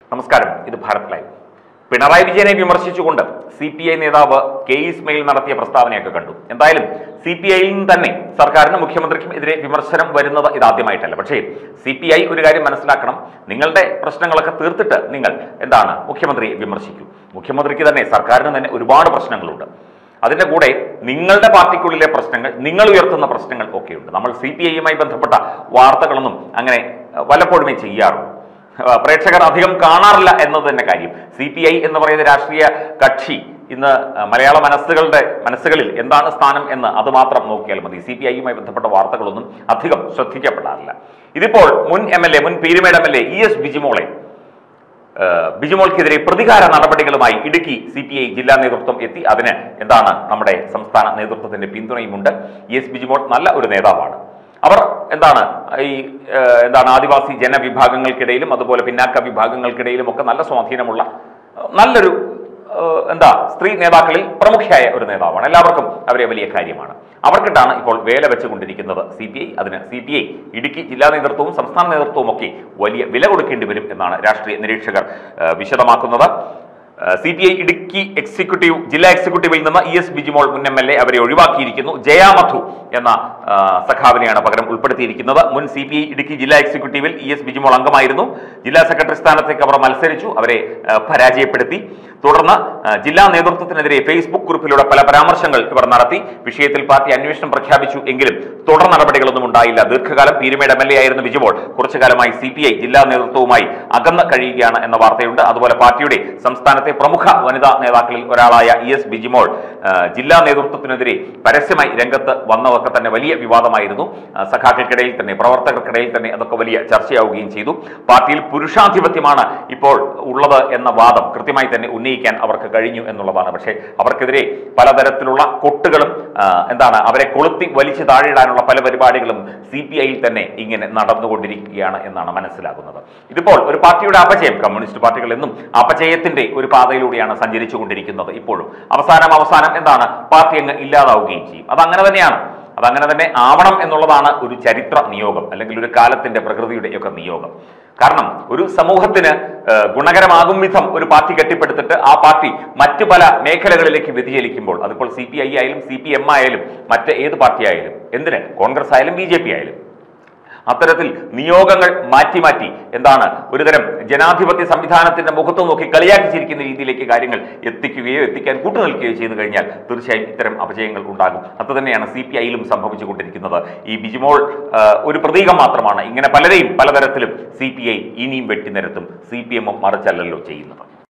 നമസ്കാരം ഇത് ഭാരത് ലൈവ് പിണറായി വിജയനെ വിമർശിച്ചുകൊണ്ട് സി പി ഐ നേതാവ് കെ ഇസ്മയിൽ നടത്തിയ പ്രസ്താവനയൊക്കെ കണ്ടു എന്തായാലും സി പി ഐയിൽ നിന്ന് തന്നെ സർക്കാരിനും മുഖ്യമന്ത്രിക്കും എതിരെ വിമർശനം വരുന്നത് ഇതാദ്യമായിട്ടല്ല പക്ഷേ സി പി ഐ ഒരു കാര്യം മനസ്സിലാക്കണം നിങ്ങളുടെ പ്രശ്നങ്ങളൊക്കെ തീർത്തിട്ട് നിങ്ങൾ എന്താണ് മുഖ്യമന്ത്രിയെ വിമർശിക്കൂ മുഖ്യമന്ത്രിക്ക് തന്നെ സർക്കാരിന് തന്നെ ഒരുപാട് പ്രശ്നങ്ങളുണ്ട് അതിന്റെ കൂടെ നിങ്ങളുടെ പാർട്ടിക്കുള്ളിലെ പ്രശ്നങ്ങൾ നിങ്ങൾ ഉയർത്തുന്ന പ്രശ്നങ്ങൾ ഒക്കെയുണ്ട് നമ്മൾ സി പി ഐയുമായി ബന്ധപ്പെട്ട വാർത്തകളൊന്നും അങ്ങനെ അഹ്, വല്ലപ്പോഴുമേ ചെയ്യാറുള്ളൂ അഹ്, പ്രേക്ഷകർ അധികം കാണാറില്ല എന്നത് തന്നെ കാര്യം സി പി ഐ എന്ന് പറയുന്ന രാഷ്ട്രീയ കക്ഷി ഇന്ന് അഹ്, മലയാള മനസ്സുകളുടെ മനസ്സുകളിൽ എന്താണ് സ്ഥാനം എന്ന് അത് മാത്രം നോക്കിയാൽ മതി സി പി ഐയുമായി ബന്ധപ്പെട്ട വാർത്തകളൊന്നും അധികം ശ്രദ്ധിക്കപ്പെടാറില്ല ഇതിപ്പോൾ മുൻ എം എൽ എ മുൻ Peermade M L A E S ബിജിമോളെ ഏഹ് ബിജുമോൾക്കെതിരെ പ്രതികാര നടപടികളുമായി ഇടുക്കി സി പി ഐ ജില്ലാ നേതൃത്വം എത്തി അതിന് എന്താണ് നമ്മുടെ സംസ്ഥാന നേതൃത്വത്തിന്റെ പിന്തുണയുമുണ്ട് ഇ എസ് ബിജുമോൾ നല്ല ഒരു നേതാവാണ് അവർ എന്താണ് ഈ ഏഹ് എന്താണ് ആദിവാസി ജനവിഭാഗങ്ങൾക്കിടയിലും അതുപോലെ പിന്നാക്ക വിഭാഗങ്ങൾക്കിടയിലും ഒക്കെ നല്ല സ്വാധീനമുള്ള ഏഹ് നല്ലൊരു ഏഹ് എന്താ സ്ത്രീ നേതാക്കളിൽ പ്രമുഖയായ ഒരു നേതാവാണ് എല്ലാവർക്കും അവരെ വലിയ കാര്യമാണ് അവർക്കിട്ടാണ് ഇപ്പോൾ വേല വെച്ചുകൊണ്ടിരിക്കുന്നത് സി പി ഐ അതിന് സി പി ഐ ഇടുക്കി ജില്ലാ നേതൃത്വവും സംസ്ഥാന നേതൃത്വവും ഒക്കെ വലിയ വില കൊടുക്കേണ്ടി വരും എന്നാണ് രാഷ്ട്രീയ നിരീക്ഷകർ ഏഹ് വിശദമാക്കുന്നത് C P I Idukki executive ജില്ലാ എക്സിക്യൂട്ടീവിൽ നിന്ന് ഇ എസ് ബിജിമോൾ മുൻ എം എൽ എ അവരെ ഒഴിവാക്കിയിരിക്കുന്നു ജയാമധു എന്ന ആ, സഖാവിനെയാണ് പകരം ഉൾപ്പെടുത്തിയിരിക്കുന്നത് മുൻ സി പി ഐ ഇടുക്കി ജില്ലാ എക്സിക്യൂട്ടീവിൽ ഇ എസ് ബിജിമോൾ അംഗമായിരുന്നു ജില്ലാ സെക്രട്ടറി സ്ഥാനത്തേക്ക് അവർ മത്സരിച്ചു അവരെ ആ, പരാജയപ്പെടുത്തി തുടർന്ന് ആ, ജില്ലാ നേതൃത്വത്തിനെതിരെ ഫേസ്ബുക്ക് ഗ്രൂപ്പിലൂടെ പല പരാമർശങ്ങൾ ഇവർ നടത്തി വിഷയത്തിൽ പാർട്ടി അന്വേഷണം പ്രഖ്യാപിച്ചു എങ്കിലും തുടർ നടപടികളൊന്നും ഉണ്ടായില്ല ദീർഘകാലം പീരുമേട് എം എൽ എ ആയിരുന്ന ബിജിമോൾ കുറച്ചു കാലമായി സി പി ഐ ജില്ലാ നേതൃത്വവുമായി അകന്ന് കഴിയുകയാണ് എന്ന വാർത്തയുണ്ട് അതുപോലെ പാർട്ടിയുടെ സംസ്ഥാനത്തെ പ്രമുഖ വനിതാ നേതാക്കളിൽ ഒരാളായ ഇ എസ് ബിജിമോൾ ആ, ജില്ലാ നേതൃത്വത്തിനെതിരെ പരസ്യമായി രംഗത്ത് വന്നതൊക്കെ തന്നെ വലിയ വിവാദമായിരുന്നു ആ, സഖാക്കൾക്കിടയിൽ തന്നെ പ്രവർത്തകർക്കിടയിൽ തന്നെ അതൊക്കെ വലിയ ചർച്ചയാവുകയും ചെയ്തു പാർട്ടിയിൽ പുരുഷാധിപത്യമാണ് ഇപ്പോൾ ഉള്ളത് എന്ന വാദം കൃത്യമായി തന്നെ ഉന്നയിക്കാൻ അവർക്ക് കഴിഞ്ഞു എന്നുള്ളതാണ് പക്ഷേ അവർക്കെതിരെ പലതരത്തിലുള്ള കൊട്ടുകളും ആ, എന്താണ് അവരെ കൊളുത്തി വലിച്ചു താഴെയിടാനുള്ള പല പരിപാടികളും സി പി ഐയിൽ തന്നെ ഇങ്ങനെ നടന്നുകൊണ്ടിരിക്കുകയാണ് എന്നാണ് മനസ്സിലാകുന്നത് ഇതിപ്പോൾ ഒരു പാർട്ടിയുടെ അപജയം കമ്മ്യൂണിസ്റ്റ് പാർട്ടികൾ എന്നും അപജയത്തിന്റെ ഒരു പാതയിലൂടെയാണ് സഞ്ചരിച്ചു കൊണ്ടിരിക്കുന്നത് ഇപ്പോഴും അവസാനം അവസാനം എന്താണ് പാർട്ടി അങ്ങ് ഇല്ലാതാവുകയും ചെയ്യും അത് അങ്ങനെ തന്നെയാണ് അതങ്ങനെ തന്നെ ആവണം എന്നുള്ളതാണ് ഒരു ചരിത്ര നിയോഗം അല്ലെങ്കിൽ ഒരു കാലത്തിന്റെ പ്രകൃതിയുടെ ഒക്കെ നിയോഗം കാരണം ഒരു സമൂഹത്തിന് ഏഹ്, ഗുണകരമാകും വിധം ഒരു പാർട്ടി കെട്ടിപ്പടുത്തിട്ട് ആ പാർട്ടി മറ്റു പല മേഖലകളിലേക്ക് വ്യതിചലിക്കുമ്പോൾ അതിപ്പോൾ സി പി ഐ ആയാലും സി പി എം ആയാലും മറ്റ് ഏത് പാർട്ടി ആയാലും എന്തിന് കോൺഗ്രസ് ആയാലും ബി ജെ പി ആയാലും അത്തരത്തിൽ നിയോഗങ്ങൾ മാറ്റി മാറ്റി എന്താണ് ഒരുതരം ജനാധിപത്യ സംവിധാനത്തിന്റെ മുഖത്ത് നോക്കി കളിയാക്കി ചിരിക്കുന്ന രീതിയിലേക്ക് കാര്യങ്ങൾ എത്തിക്കുകയോ എത്തിക്കാൻ കൂട്ടുനിൽക്കുകയോ ചെയ്തു കഴിഞ്ഞാൽ തീർച്ചയായും ഇത്തരം അപജയങ്ങൾ ഉണ്ടാകും അതുതന്നെയാണ് സി പി ഐയിലും സംഭവിച്ചുകൊണ്ടിരിക്കുന്നത് ഈ ബിജിമോൾ ആ, ഒരു പ്രതീകം മാത്രമാണ് ഇങ്ങനെ പലരെയും പലതരത്തിലും സി പി ഐ ഇനിയും വെട്ടിനിരത്തും സി പി എമ്മും മറിച്ചല്ലല്ലോ ചെയ്യുന്നത്